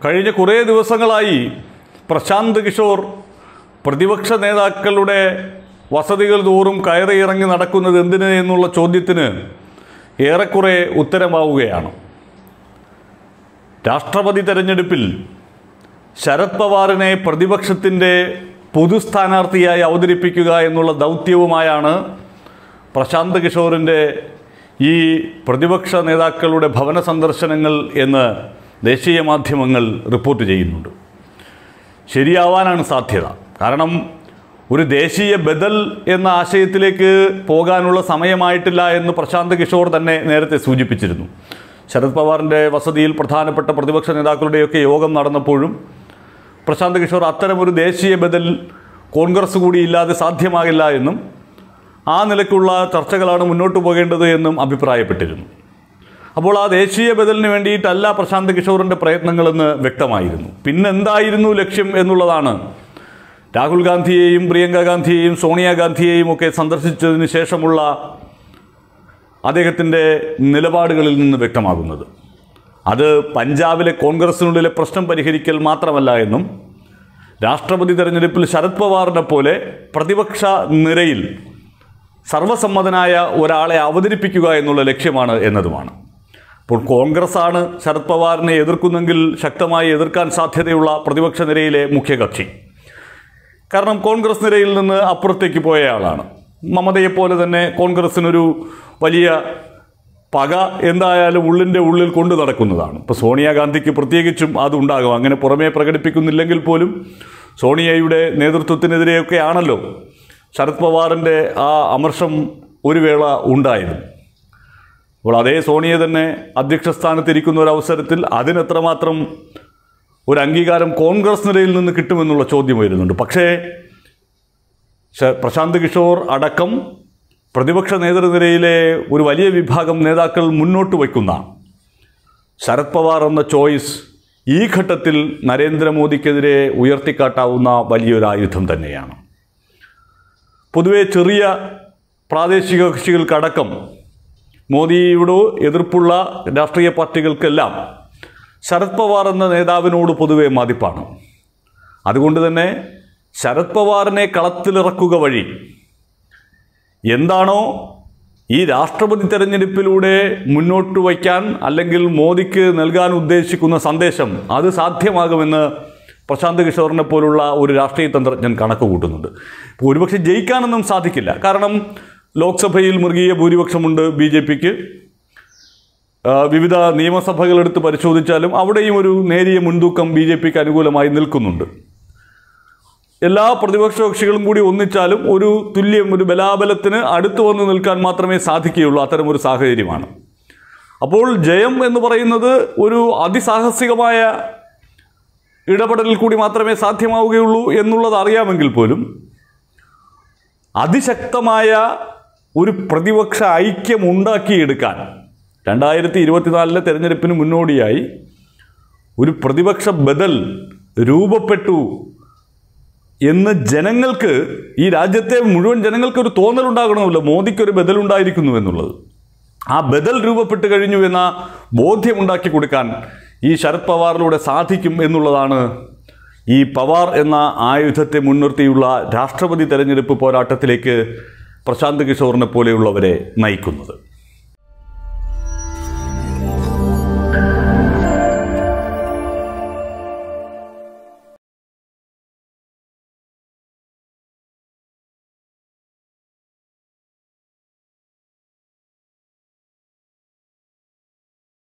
കഴിഞ്ഞ കുറേ ദിവസങ്ങളായി പ്രശാന്ത് കിഷോർ പ്രതിപക്ഷ നേതാക്കളുടെ വസതികൾ തോറും കയറി ഇറങ്ങി നടക്കുന്നത് എന്തിന് എന്നുള്ള ചോദ്യത്തിന് ഏറെക്കുറെ ഉത്തരമാവുകയാണ് രാഷ്ട്രപതി തെരഞ്ഞെടുപ്പിൽ ശരത് പവാറിനെ പ്രതിപക്ഷത്തിൻ്റെ പൊതു സ്ഥാനാർത്ഥിയായി അവതരിപ്പിക്കുക എന്നുള്ള ദൗത്യവുമായാണ് പ്രശാന്ത് കിഷോറിൻ്റെ ഈ പ്രതിപക്ഷ നേതാക്കളുടെ ഭവന സന്ദർശനങ്ങൾ എന്ന് ദേശീയ മാധ്യമങ്ങൾ റിപ്പോർട്ട് ചെയ്യുന്നുണ്ട് ശരിയാവാനാണ് സാധ്യത കാരണം ഒരു ദേശീയ ബദൽ എന്ന ആശയത്തിലേക്ക് പോകാനുള്ള സമയമായിട്ടില്ല എന്ന് പ്രശാന്ത് കിഷോർ തന്നെ നേരത്തെ സൂചിപ്പിച്ചിരുന്നു ശരത് പവാറിൻ്റെ വസതിയിൽ പ്രധാനപ്പെട്ട പ്രതിപക്ഷ നേതാക്കളുടെയൊക്കെ യോഗം നടന്നപ്പോഴും പ്രശാന്ത് കിഷോർ അത്തരമൊരു ദേശീയ ബദൽ കോൺഗ്രസ് കൂടി ഇല്ലാതെ സാധ്യമാകില്ല എന്നും ആ നിലയ്ക്കുള്ള ചർച്ചകളാണ് മുന്നോട്ട് പോകേണ്ടത് എന്നും അഭിപ്രായപ്പെട്ടിരുന്നു അപ്പോൾ ആ ദേശീയ ബദലിന് വേണ്ടിയിട്ടല്ല പ്രശാന്ത് കിഷോറിൻ്റെ പ്രയത്നങ്ങളെന്ന് വ്യക്തമായിരുന്നു പിന്നെന്തായിരുന്നു ലക്ഷ്യം എന്നുള്ളതാണ് രാഹുൽ ഗാന്ധിയെയും പ്രിയങ്ക ഗാന്ധിയെയും സോണിയാഗാന്ധിയെയും ഒക്കെ സന്ദർശിച്ചതിന് ശേഷമുള്ള അദ്ദേഹത്തിൻ്റെ നിലപാടുകളിൽ നിന്ന് വ്യക്തമാകുന്നത് അത് പഞ്ചാബിലെ കോൺഗ്രസിനുള്ളിലെ പ്രശ്നം പരിഹരിക്കൽ മാത്രമല്ല എന്നും രാഷ്ട്രപതി തെരഞ്ഞെടുപ്പിൽ ശരത് പവാറിനെ പോലെ പ്രതിപക്ഷ നിരയിൽ സർവസമ്മതനായ ഒരാളെ അവതരിപ്പിക്കുക എന്നുള്ള ലക്ഷ്യമാണ് എന്നതുമാണ് അപ്പോൾ കോൺഗ്രസ്സാണ് ശരത് പവാറിനെ എതിർക്കുന്നെങ്കിൽ ശക്തമായി എതിർക്കാൻ സാധ്യതയുള്ള പ്രതിപക്ഷ നിരയിലെ മുഖ്യകക്ഷി കാരണം കോൺഗ്രസ് നിരയിൽ നിന്ന് അപ്പുറത്തേക്ക് പോയ ആളാണ് മമതയെപ്പോലെ തന്നെ കോൺഗ്രസ്സിനൊരു വലിയ പക എന്തായാലും ഉള്ളിൻ്റെ ഉള്ളിൽ കൊണ്ടു നടക്കുന്നതാണ് ഇപ്പോൾ സോണിയാഗാന്ധിക്ക് പ്രത്യേകിച്ചും അതുണ്ടാകും അങ്ങനെ പുറമേ പ്രകടിപ്പിക്കുന്നില്ലെങ്കിൽ പോലും സോണിയയുടെ നേതൃത്വത്തിനെതിരെയൊക്കെ ആണല്ലോ ശരത് പവാറിൻ്റെ ആ അമർഷം ഒരു വേള ഉണ്ടായിരുന്നു അപ്പോൾ അതേ സോണിയ തന്നെ അധ്യക്ഷ സ്ഥാനത്തിരിക്കുന്ന ഒരു അവസരത്തിൽ അതിനെത്രമാത്രം ഒരു അംഗീകാരം കോൺഗ്രസ് നിരയിൽ നിന്ന് കിട്ടുമെന്നുള്ള ചോദ്യം വരുന്നുണ്ട് പക്ഷേ ശ- പ്രശാന്ത് കിഷോർ അടക്കം പ്രതിപക്ഷ നേതൃനിരയിലെ ഒരു വലിയ വിഭാഗം നേതാക്കൾ മുന്നോട്ട് വയ്ക്കുന്ന ശരത് പവാർ എന്ന ചോയ്സ് ഈ ഘട്ടത്തിൽ നരേന്ദ്രമോദിക്കെതിരെ ഉയർത്തിക്കാട്ടാവുന്ന വലിയൊരു ആയുധം തന്നെയാണ് പൊതുവെ ചെറിയ പ്രാദേശിക കക്ഷികൾക്കടക്കം മോദിയുടെ എതിർപ്പുള്ള രാഷ്ട്രീയ പാർട്ടികൾക്കെല്ലാം ശരത് പവാർ എന്ന നേതാവിനോട് പൊതുവെ മതിപ്പാണ് അതുകൊണ്ട് തന്നെ ശരത് പവാറിനെ കളത്തിലിറക്കുക വഴി എന്താണോ ഈ രാഷ്ട്രപതി തെരഞ്ഞെടുപ്പിലൂടെ മുന്നോട്ട് വയ്ക്കാൻ അല്ലെങ്കിൽ മോദിക്ക് നൽകാൻ ഉദ്ദേശിക്കുന്ന സന്ദേശം അത് സാധ്യമാകുമെന്ന് പ്രശാന്ത് കിഷോറിനെ പോലുള്ള ഒരു രാഷ്ട്രീയ തന്ത്രജ്ഞൻ കണക്ക് കൂട്ടുന്നുണ്ട് ഇപ്പോൾ ഒരുപക്ഷെ ജയിക്കാനൊന്നും സാധിക്കില്ല കാരണം ലോക്സഭയിൽ മൃഗീയ ഭൂരിപക്ഷമുണ്ട് ബി ജെ പിക്ക് വിവിധ നിയമസഭകളെടുത്ത് പരിശോധിച്ചാലും അവിടെയും ഒരു നേരിയ മുൻതൂക്കം ബി ജെ പിക്ക് അനുകൂലമായി നിൽക്കുന്നുണ്ട് എല്ലാ പ്രതിപക്ഷ കക്ഷികളും കൂടി ഒന്നിച്ചാലും ഒരു തുല്യം ഒരു ബലാബലത്തിന് അടുത്ത് വന്ന് നിൽക്കാൻ മാത്രമേ സാധിക്കുകയുള്ളൂ അത്തരം ഒരു സാഹചര്യമാണ് അപ്പോൾ ജയം എന്ന് പറയുന്നത് ഒരു അതിസാഹസികമായ ഇടപെടലിൽ കൂടി മാത്രമേ സാധ്യമാവുകയുള്ളൂ എന്നുള്ളത് അറിയാമെങ്കിൽ പോലും അതിശക്തമായ ഒരു പ്രതിപക്ഷ ഐക്യം ഉണ്ടാക്കിയെടുക്കാൻ രണ്ടായിരത്തി ഇരുപത്തിനാലിലെ തെരഞ്ഞെടുപ്പിന് മുന്നോടിയായി ഒരു പ്രതിപക്ഷ ബദൽ രൂപപ്പെട്ടു എന്ന് ജനങ്ങൾക്ക് ഈ രാജ്യത്തെ മുഴുവൻ ജനങ്ങൾക്ക് ഒരു തോന്നലുണ്ടാകണമല്ലോ മോദിക്കൊരു ബദൽ ഉണ്ടായിരിക്കുന്നു എന്നുള്ളത് ആ ബദൽ രൂപപ്പെട്ട് കഴിഞ്ഞു എന്ന ബോധ്യമുണ്ടാക്കി കൊടുക്കാൻ ഈ ശരത് പവാറിലൂടെ സാധിക്കും എന്നുള്ളതാണ് ഈ പവാർ എന്ന ആയുധത്തെ മുൻനിർത്തിയുള്ള രാഷ്ട്രപതി തെരഞ്ഞെടുപ്പ് പോരാട്ടത്തിലേക്ക് പ്രശാന്ത് കിഷോറിനെ പോലെയുള്ളവരെ നയിക്കുന്നത്